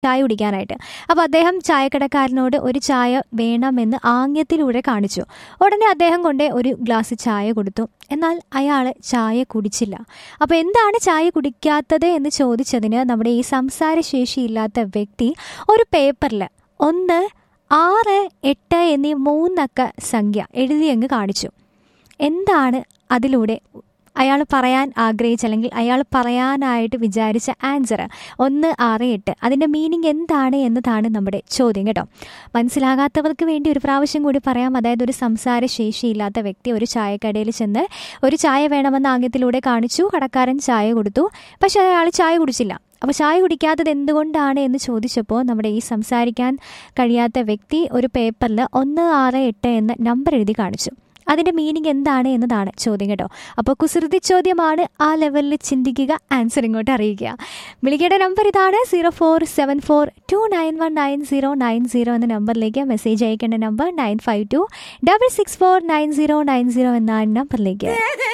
ചായ കുടിക്കാനായിട്ട് അപ്പോൾ അദ്ദേഹം ചായക്കടക്കാരനോട് ഒരു ചായ വേണമെന്ന് ആംഗ്യത്തിലൂടെ കാണിച്ചു ഉടനെ അദ്ദേഹം കൊണ്ട് ഒരു ഗ്ലാസ് ചായ കൊടുത്തു എന്നാൽ അയാൾ ചായ കുടിച്ചില്ല അപ്പോൾ എന്താണ് ചായ കുടിക്കാത്തത് എന്ന് ചോദിച്ചതിന് നമ്മുടെ ഈ സംസാരശേഷിയില്ലാത്ത വ്യക്തി ഒരു പേപ്പറിൽ ഒന്ന് ആറ് എട്ട് എന്നീ മൂന്നക്ക സംഖ്യ എഴുതി അങ്ങ് കാണിച്ചു എന്താണ് അതിലൂടെ അയാൾ പറയാൻ ആഗ്രഹിച്ച അല്ലെങ്കിൽ അയാൾ പറയാനായിട്ട് വിചാരിച്ച ആൻസർ ഒന്ന് ആറ് എട്ട് അതിൻ്റെ മീനിങ് എന്താണ് എന്നതാണ് നമ്മുടെ ചോദ്യം കേട്ടോ മനസ്സിലാകാത്തവർക്ക് വേണ്ടി ഒരു പ്രാവശ്യം കൂടി പറയാം അതായത് ഒരു സംസാര ശേഷിയില്ലാത്ത വ്യക്തി ഒരു ചായക്കടയിൽ ചെന്ന് ഒരു ചായ വേണമെന്ന ആംഗ്യത്തിലൂടെ കാണിച്ചു കടക്കാരൻ ചായ കൊടുത്തു പക്ഷേ അയാൾ ചായ കുടിച്ചില്ല അപ്പോൾ ചായ കുടിക്കാത്തത് എന്തുകൊണ്ടാണ് എന്ന് ചോദിച്ചപ്പോൾ നമ്മുടെ ഈ സംസാരിക്കാൻ കഴിയാത്ത വ്യക്തി ഒരു പേപ്പറിൽ ഒന്ന് ആറ് എട്ട് എന്ന നമ്പർ എഴുതി കാണിച്ചു അതിൻ്റെ മീനിങ് എന്താണ് എന്നതാണ് ചോദ്യം കേട്ടോ അപ്പോൾ കുസൃതി ചോദ്യമാണ് ആ ലെവലിൽ ചിന്തിക്കുക ആൻസർ ഇങ്ങോട്ട് അറിയിക്കുക വിളിക്കേണ്ട നമ്പർ ഇതാണ് zero four seven four two nine one nine zero nine zero എന്ന നമ്പറിലേക്ക് മെസ്സേജ് അയക്കേണ്ട number nine five two double six four nine zero nine zero എന്ന നമ്പറിലേക്ക്